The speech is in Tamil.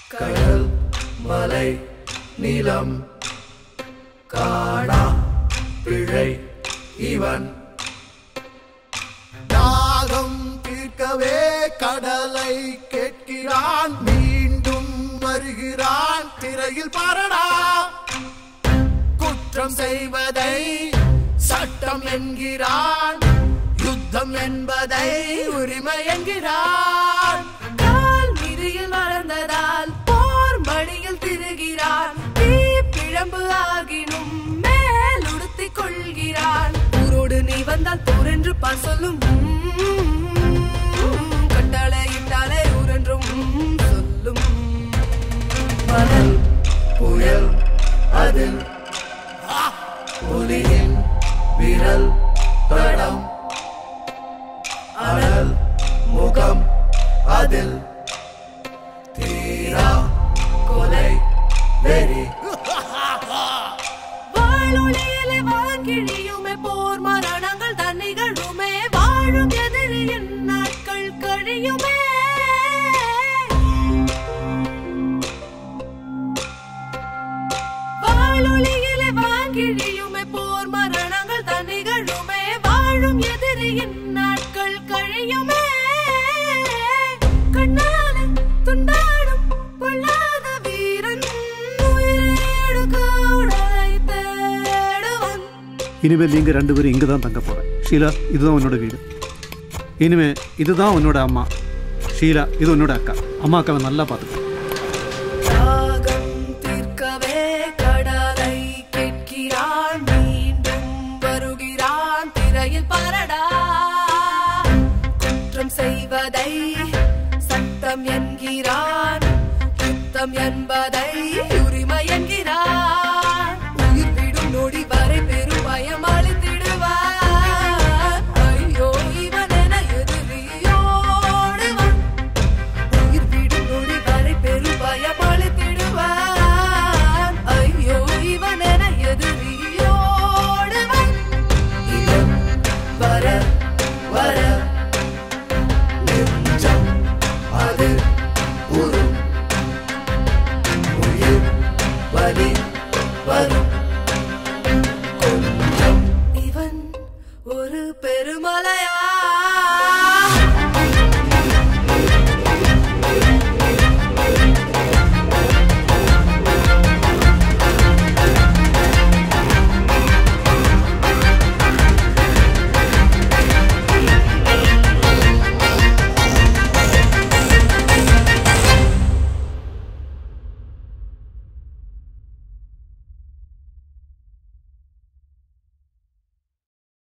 கடல் மலை நிலம் காணா பிழை இவன் தாகம் தீர்க்கவே கடலை கேட்கிறான் மீண்டும் வருகிறான் திரையில் பாரடா குற்றம் செய்வதை சட்டம் என்கிறான் யுத்தம் என்பதை உரிமை என்கிறான் கால் மிதியில் மறந்ததால் போர் மடியில் திருகிறான் தீ பிழம்பு ஆகினும் மேல் உடுத்திக் கொள்கிறான் ஊரோடு நீ வந்தால் தூரென்று பார் சொல்லும் கட்டளை இட்டாலே ஊரென்றும் சொல்லும் மணல் புயல் அதில் புலியின் விரல் படம் அனல் முகம் அதில் தீரா கொலை வெறி வாழொளியிலே வாங்கிழியுமே போர் மரணங்கள் தன்னிகழுமே வாழும் எதிரியின் நாட்கள் கழியுமே வாழொளியிலே வாங்கிழியுமே போர் மரணங்கள் தன்னிகழுமே வாழும் எதிரியின் நாட்கள் கழியுமே கண்ணாலே துண்டாடும் பொல்லாத வீரன் உயிரோடு கூடலை தேடுவன் இனிமேல் நீங்கள் ரெண்டு பேரும் இங்கே தான் தங்க போகிறேன் ஷீலா இதுதான் உன்னோட வீடு இனிமே இதுதான் உன்னோட அம்மா ஷீலா இது உன்னோட அக்கா அம்மா அக்காவை நல்லா பார்த்துக்கோ தாகம் தீர்க்கவே கடலை கேட்கிறான் மீண்டும் வருகிறான் திரையில் பரடா குற்றம் செய்வதை சட்டம் என்கிறான் யுத்தம் என்பதை உரிமை என்கிறான் உயிர் விடும் நொடி வரை பெரும் பயம் அளித்திடுவான் ஐயோ இவன் என எதிரியோடுவான் உயிர் விடும் நொடி வரை பெரும் பயம் அளித்திடுவான் ஐயோ இவன் என எதிரியோடுவான் இவன் வர வர நெஞ்சம் அது உரு